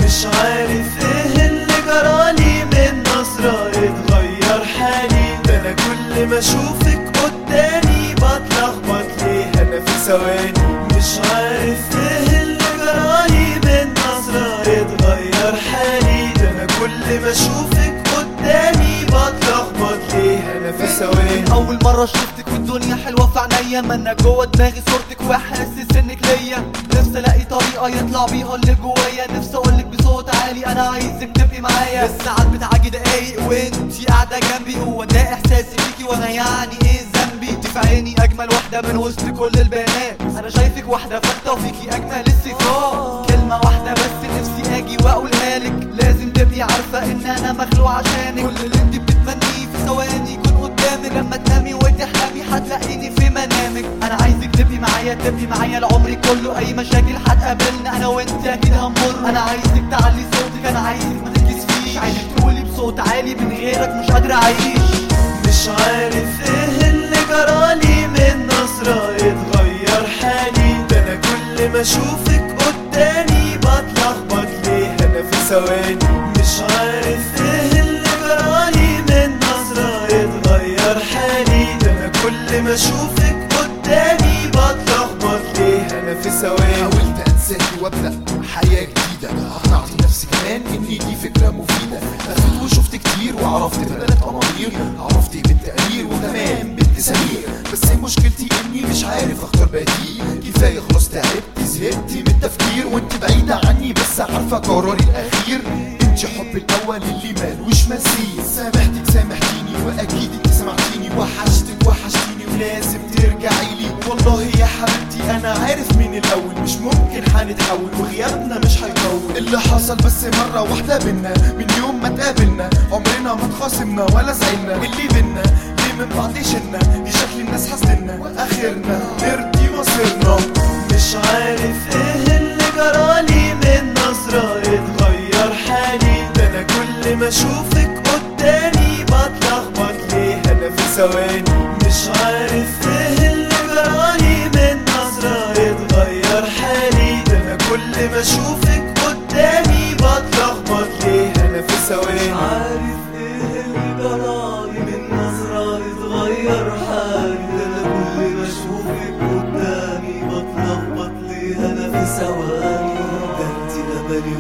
مش عارف ايه اللي جرالي من نظرة اتغير حالي ده انا كل ما اشوفك قدامي بتلخبط ليه انا في ثواني مش عارف ايه اللي جرالي من نظرة اتغير حالي ده انا كل ما اشوفك قدامي بتلخبط ليه انا في ثواني اول مره شفتك والدنيا حلوه في عينيا ما انا جوه دماغي صورتك وحاسس انك ليا نفسي الاقي طريقه يطلع بيها اللي جوايا نفسي اقولك بصوت عالي انا عايزك تبقي معايا الساعات بتعدي دقايق وانتي قاعده جنبي هو ده احساسي بيكي وانا يعني ايه ذنبي انتي في عيني اجمل واحده من وسط كل البنات انا شايفك واحده فته وفيكي اجمل الصفات كلمه واحده بس نفسي اجي واقولها لك لازم تبقي عارفه ان انا مخلوق عشانك كل اللي انت بتتمنيه في ثواني يكون قدامك لما تنامي وتحلمي هتلاقيني في منامك انا عايزك تبقي معايا تبقي معايا لعمري كله اي مشاكل هتقابلنا انا وانت اكيد هنمر انا عايزك تعلي صوتك انا عايزك ما تتكسفيش عايزك تقولي بصوت عالي من غيرك مش قادر اعيش مش عارف ايه اللي جرالي من نظرة اتغير حالي ده انا كل ما اشوفك قدامي بتلخبط ليه انا في ثواني مش عارف ايه اللي جرالي من نظرة اتغير حالي ده انا كل ما اشوفك قدامي بتلخبط ليه انا في ثواني حاولت انساكي وابدا حياه جديده اقنعت نفسي كمان ان دي فكره مفيده لفت وشفت كتير وعرفت بنات امامير عرفت بنت امير وكمان بنت سمير بس مشكلتي اني مش عارف اختار بديل كفايه خلاص تعبت زهقت من التفكير وانت بعيده عني بس عارفه قراري الاخير انت حب الاول اللي مالوش مثيل سامحتك سامحتيني واكيد انت سمعتيني وحشتك وحشتيني ولازم ترجعي لي والله يا حبيبتي انا عارف من الاول مش ممكن هنتحول وغيابنا مش هيطول اللي حصل بس مرة واحدة بينا من يوم ما اتقابلنا عمرنا ما اتخاصمنا ولا زعلنا واللي بينا ليه من بعض شلنا دي شكل الناس حاسدنا واخرنا نرضي مصيرنا مش عارف ايه اللي جرالي من نظرة اتغير حالي ده انا كل ما اشوفك قدامي بتلخبط ليه انا في ثواني مش عارف ايه اللي جرالي من نظرة اتغير حالي ده انا كل ما اشوفك قدامي بتلخبط ليه انا في ثواني عارف ايه اللي جرالي من نظرة اتغير حالي ده انا كل ما اشوفك قدامي بتلخبط ليه انا في ثواني ده انت املي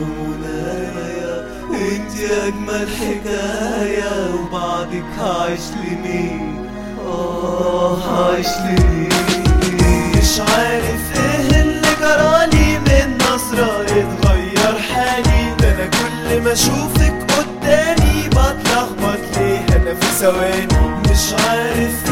ومنايا انت اجمل حكاية وبعدك هعيش لمين اه هعيش لمين مش عارف ايه اللي جرالي من نظرة اتغير حالي ده انا كل ما اشوفك قدامي بتلخبط ليه انا في ثواني مش عارف